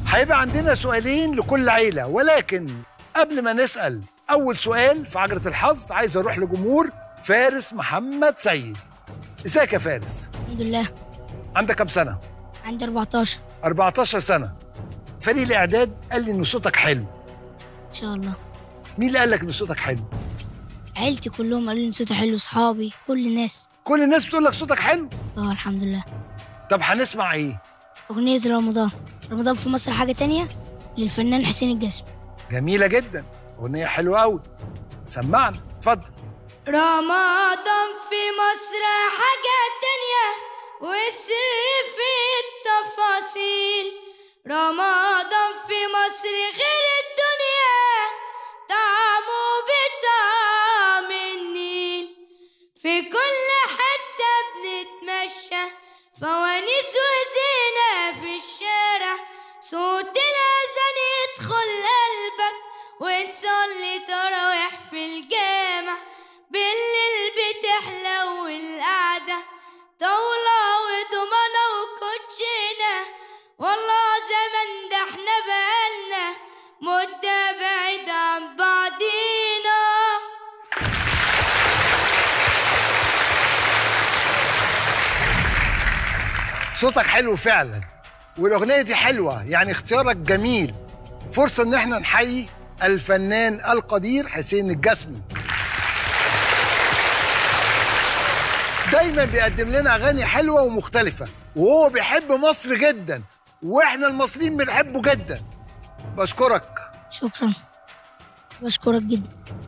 هيبقى عندنا سؤالين لكل عيلة ولكن قبل ما نسأل أول سؤال في عجلة الحظ عايز أروح لجمهور فارس محمد سيد ازيك يا فارس الحمد لله عندك كام سنة؟ عندي 14 14 سنة فريق الإعداد قال لي إن صوتك حلو ان شاء الله مين اللي قال لك إن صوتك حلو؟ عيلتي كلهم قالوا لي صوتي حلو صحابي كل الناس كل الناس بتقول لك صوتك حلو اه الحمد لله طب هنسمع إيه؟ اغنيه رمضان رمضان في مصر حاجه تانية للفنان حسين الجسمي جميلة جدا أغنية حلوة أوي سمعنا اتفضل رمضان في مصر حاجة تانية والسر في التفاصيل رمضان في مصر غير الدنيا طعمه بطعم النيل في كل حتة بنتمشى فوانيس وزينة في الشارع صوت الأذان يدخل قلبك وتصلي تراويح في الجامع بالليل بتحلو القعدة طاولة وضمانة وكوتشينة والله زمان ده احنا بقالنا مدة بعيد عن بعضينا صوتك حلو فعلا والأغنية دي حلوة يعني اختيارك جميل فرصة إن احنا نحيي الفنان القدير حسين الجسمي دايما بيقدم لنا أغاني حلوة ومختلفة وهو بيحب مصر جدا واحنا المصريين بنحبه جدا بشكرك شكرا بشكرك جدا